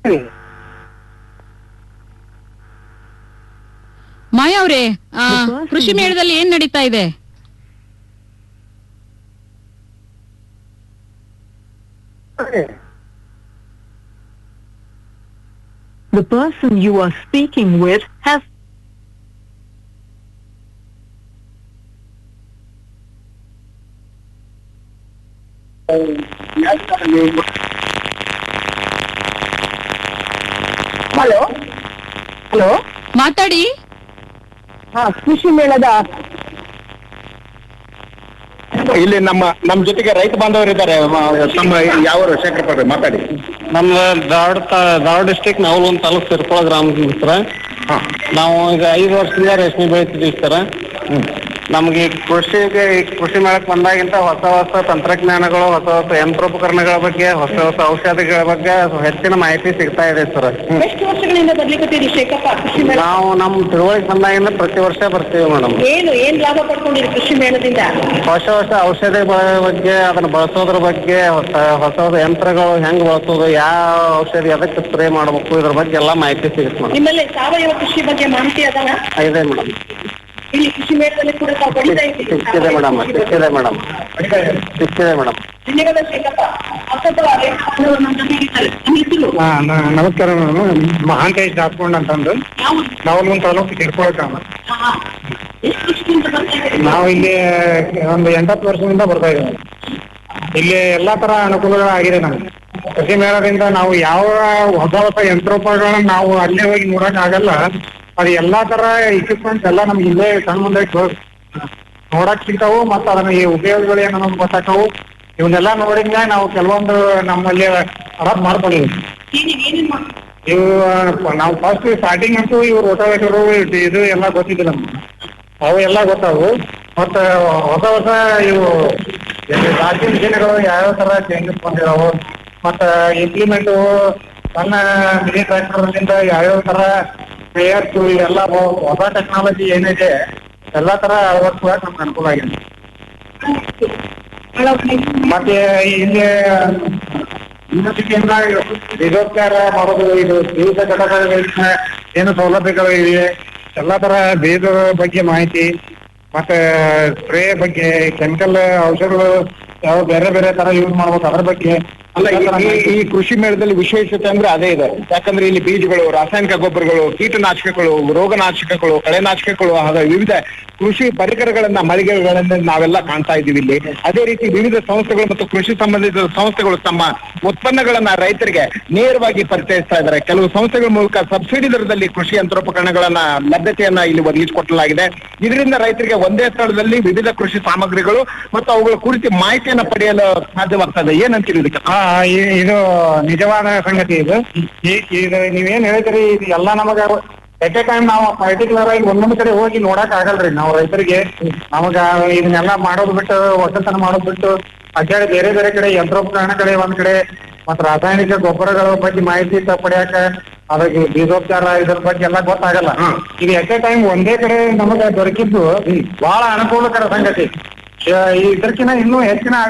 ಮಾಯಾ ಅವ್ರೆ ಆ, ಕೃಷಿ ಮೇಳದಲ್ಲಿ ಏನ್ ನಡೀತಾ ಇದೆ The person you are speaking with has hello hello ಮಾತಾಡಿ ಹಾ ಕೃಷಿ ಮೇಳದ ಇಲ್ಲಿ ನಮ್ಮ ನಮ್ಮ ಜೊತೆಗೆ ರೈತ ಬಾಂಧವರಿದ್ದಾರೆ ತಮ್ಮ ಯಾವ ಶೇಖರ್ ಮಾತಾಡಿ ನಮ್ಮ ಧಾರವಾಡ ತಾ- ಧಾರವಾಡ ಡಿಸ್ಟಿಕ್ ನವಲಗುಂದ ತಾಲೂಕು ಸಿರ್ಕೊಳ ಗ್ರಾಮದಿಂದ ಸರ ನಾವು ಈಗ ಐದು ವರ್ಷದಿಂದ ರೇಷ್ಮೆ ಬೆಳಿತಿದ್ದೀವಿ ಸರ ನಮ್ಗೆ ಈ ಕೃಷಿಗೆ ಈ ಕೃಷಿ ಮೇಳಕ್ಕೆ ಬಂದಾಗಿಂತ ಹೊಸ ಹೊಸ ತಂತ್ರಜ್ಞಾನಗಳು ಹೊಸ ಹೊಸ ಯಂತ್ರೋಪಕರಣಗಳ ಬಗ್ಗೆ ಹೊಸ ಹೊಸ ಔಷಧಿಗಳ ಬಗ್ಗೆ ಹೆಚ್ಚಿನ ಮಾಹಿತಿ ಸಿಗ್ತಾ ಇದೆ ಸರ್ ಎಷ್ಟು ವರ್ಷಗಳಿಂದ ಬರ್ಲಿಕತ್ತೀರಿ ಶೇಖಪ್ಪ ಕೃಷಿ ಮೇಳ ನಾವು ನಮ್ಮ ತಿಳುವಳಿಕೆ ಬಂದಾಗಿಂದ ಪ್ರತಿ ವರ್ಷ ಬರ್ತೀವಿ ಮೇಡಮ್ ಏನು ಏನ್ ಲಾಭ ಪಡ್ಕೊಂಡಿರಿ ಕೃಷಿ ಮೇಳದಿಂದ ಹೊಸ ಹೊಸ ಔಷಧಿಗಳ ಬಗ್ಗೆ ಅದನ್ನ ಬಳಸೋದ್ರ ಬಗ್ಗೆ ಹೊಸ ಹೊಸ ಹೊಸ ಯಂತ್ರಗಳು ಹೆಂಗ್ ಬಳಸೋದು ಯಾವ ಔಷಧಿ ಅದಕ್ಕೆ ಸ್ಪ್ರೇ ಮಾಡಬೇಕು ಇದ್ರ ಬಗ್ಗೆ ಎಲ್ಲ ಮಾಹಿತಿ ಸಿಗುತ್ತೆ ಮೇಡಮ್ ನಿಮ್ಮಲ್ಲಿ ಸಾವಯವ ಕೃಷಿ ಬಗ್ಗೆ ಮಾಹಿತಿ ಅದಾನ ಇದೆ ಮೇಡಮ್ ಇಲ್ಲಿ ಕೃಷಿ ಮೇಳದಲ್ಲಿ ಕೂಡ ತಾವು ಪಡಿತಾ ಇದ್ದೀರಿ ಸಿಕ್ಕಿದೆ ಮೇಡಮ್ ಸಿಕ್ಕಿದೆ ಮೇಡಮ್ ಸಿಕ್ಕಿದೆ ಮೇಡಮ್ ಧನ್ಯವಾದ ಶೇಖಪ್ಪ ಅಸತ್ಯವಾಗಿ ಅವರು ನಮ್ಮ ಜೊತೆಗೆ ಇದ್ದಾರೆ. ನಿಮ್ಮ ಹೆಸರು ಹಾ ನ- ನಮಸ್ಕಾರ ನಾನು ಮಹಾಂತೇಶ್ ದಾಸ್ಕೊಂಡ್ ಅಂತಂದು ಯಾವ ನಾವು ಒಂದು ತಾಲೂಕು ತಿರ್ಕೊಳ ಗ್ರಾಮ ಹಾ. ಎಷ್ಟು ವರ್ಷದಿಂದ ಬರ್ತಾ ಇದ್ದೀರಿ ನಾವು ಇಲ್ಲಿ ಒಂದು ಎಂಟತ್ತು ವರ್ಷದಿಂದ ಬರ್ತಾ ಇದ್ದೀವಿ ಇಲ್ಲಿ ಎಲ್ಲಾ ತರ ಅನುಕೂಲಗಳಾಗಿದೆ ನಮ್ಗೆ ಕೃಷಿ ಮೇಳದಿಂದ ನಾವು ಯಾವ ಹೊಸ ಹೊಸ ಯಂತ್ರೋಪಕರಣಗಳನ್ನ ನಾವು ಅಲ್ಲೇ ಹೋಗಿ ನೋಡಕ್ ಆಗಲ್ಲ ಅದು ಎಲ್ಲಾ ತರ ಇಕ್ವಿಪ್ಮೆಂಟ್ಸ್ ಎಲ್ಲ ನಮ್ಗೆ ಇಲ್ಲೇ ಕಣ್ ಮುಂದೆ ತೋ- ನೋಡಕ್ ಸಿಗ್ತಾವು ಮತ್ತು ಅದನ್ನ ಈ ಉಪಯೋಗಗಳು ಏನೋ ನಮ್ಗೆ ಗೊತ್ತಾಕವು ಇವನ್ನೆಲ್ಲ ನೋಡಿದ್ಮೇಲೆ ನಾವು ಕೆಲವೊಂದು ನಮ್ಮಲ್ಲಿ ಅಡಾಪ್ಟ್ ಮಾಡ್ಕೊಂಡಿದ್ದೀವಿ ಏನೇನ್ ಏನೇನ್ ಮಾಡ್ತೀರಿ? ಇವು ನಾವು ಫಸ್ಟ್ ಸ್ಟಾರ್ಟಿಂಗ್ ಅಂತೂ ಇವು ರೋಟಾವೇಟರು ಇದು ಎಲ್ಲ ಗೊತ್ತಿದ್ದಿಲ್ಲ ನಮ್ಗೆ ಅವು ಎಲ್ಲ ಗೊತ್ತಾವು ಮತ್ತು ಹೊಸ ಹೊಸ ಇವು ರಾಜ್ಯ ಮಿಷನ್ಗಳು ಯಾವ್ಯಾವ ತರ ಚೇಂಜಸ್ ಬಂದಿದಾವು ಮತ್ತು ಇಂಪ್ಲಿಮೆಂಟು ಸಣ್ಣ ಮಿನಿ ಟ್ರ್ಯಾಕ್ಟರ್ನಿಂದ ಯಾವ್ಯಾವ ತರ ಸ್ಪ್ರೇಯರ್ಸ್ ಇವೆಲ್ಲ ಹೊ- ಹೊಸ ಟೆಕ್ನಾಲಜಿ ಏನಿದೆ ಎಲ್ಲಾ ತರ ಅಳವಡಿಸುವಾಗ ನಮ್ಗೆ ಅನುಕೂಲ ಆಗಿದೆ ಮತ್ತೆ ಇಲ್ಲಿ ಯೂನಿವರ್ಸಿಟಿಯಿಂದ ಬೀಜೋಪಚಾರ ಮಾಡೋದು ಇದು ಬೀಜ ಘಟಕಗಳಿಂದ ಏನು ಸೌಲಭ್ಯಗಳು ಇವೆ ಎಲ್ಲಾ ತರ ಬೀಜದ ಬಗ್ಗೆ ಮಾಹಿತಿ ಮತ್ತೆ ಸ್ಪ್ರೇ ಬಗ್ಗೆ ಕೆಮಿಕಲ್ ಔಷಧಗಳು ಯಾವ ಬೇರೆ ಬೇರೆ ತರ ಯೂಸ್ ಮಾಡ್ಬೇಕು ಅದ್ರ ಬಗ್ಗೆ ಅಲ್ಲ ಈ- ಈ- ಈ ಕೃಷಿ ಮೇಳದಲ್ಲಿ ವಿಶೇಷತೆ ಅಂದ್ರೆ ಅದೇ ಇದೆ ಯಾಕಂದ್ರೆ ಇಲ್ಲಿ ಬೀಜಗಳು ರಾಸಾಯನಿಕ ಗೊಬ್ಬರಗಳು ಕೀಟನಾಶಕಗಳು ರೋಗನಾಶಕಗಳು ಕಳೆನಾಶಕಗಳು ಹಾಗೂ ವಿವಿಧ ಕೃಷಿ ಪರಿಕರಗಳನ್ನ ಮಳಿಗೆಗಳನ್ನ ನಾವೆಲ್ಲ ಕಾಣ್ತಾ ಇದ್ದೀವಿ ಇಲ್ಲಿ ಅದೇ ರೀತಿ ವಿವಿಧ ಸಂಸ್ಥೆಗಳು ಮತ್ತು ಕೃಷಿ ಸಂಬಂಧಿತ ಸಂಸ್ಥೆಗಳು ತಮ್ಮ ಉತ್ಪನ್ನಗಳನ್ನ ರೈತರಿಗೆ ನೇರವಾಗಿ ಪರಿಚಯಿಸ್ತಾ ಇದ್ದಾರೆ ಕೆಲವು ಸಂಸ್ಥೆಗಳ ಮೂಲಕ ಸಬ್ಸಿಡಿ ದರದಲ್ಲಿ ಕೃಷಿ ಯಂತ್ರೋಪಕರಣಗಳನ್ನ ಲಭ್ಯತೆಯನ್ನ ಇಲ್ಲಿ ಒದಗಿಸಿಕೊಟ್ಟಲಾಗಿದೆ ಇದರಿಂದ ರೈತರಿಗೆ ಒಂದೇ ಸ್ಥಳದಲ್ಲಿ ವಿವಿಧ ಕೃಷಿ ಸಾಮಗ್ರಿಗಳು ಮತ್ತು ಅವುಗಳ ಕುರಿತು ಮಾಹಿತಿಯನ್ನ ಪಡೆಯಲು ಸಾಧ್ಯವಾಗ್ತದೆ ಏನಂತೀರಿ ಇದಕ್ಕೆ ಹಾ ಈ- ಇದು ನಿಜವಾದ ಸಂಗತಿ ಇದು ಈ- ಇದು ನೀವೇನ್ ಹೇಳ್ತೀರಿ ಇದು ಎಲ್ಲ ನಮಗ ಎಟ್ ಎ ಟೈಮ್ ನಾವು ಪರ್ಟಿಕ್ಯುಲರ್ ಆಗಿ ಒಂದೊಂದ್ ಕಡೆ ಹೋಗಿ ನೋಡಕ್ ಆಗಲ್ರಿ ನಾವು ರೈತರಿಗೆ ನಮಗ ಇದನ್ನೆಲ್ಲ ಮಾಡೋದ್ ಬಿಟ್ಟು ಒಕ್ಕಲ್ತನ ಮಾಡೋದ್ ಬಿಟ್ಟು ಅಡ್ಡಾಡಿ ಬೇರೆ ಬೇರೆ ಕಡೆ ಯಂತ್ರೋಪಕರಣ ಕಡೆ ಒಂದ್ ಕಡೆ ಮತ್ತ್ ರಾಸಾಯನಿಕ ಗೊಬ್ಬರಗಳ ಬಗ್ಗೆ ಮಾಹಿತಿ ತ- ಪಡ್ಯಾಕ ಅದಕ್ಕೆ ಬೀಜೋಪಚಾರ ಇದ್ರ ಬಗ್ಗೆ ಎಲ್ಲ ಗೊತ್ತಾಗಲ್ಲ ಇದು ಎಟ್ ಎ ಟೈಮ್ ಒಂದೇ ಕಡೆ ನಮಗ ದೊರಕಿದ್ದು ಬಹಳ ಅನುಕೂಲಕರ ಸಂಗತಿ ಇದಕ್ಕಿಂತ ಇನ್ನೂ ಹೆಚ್ಚಿನ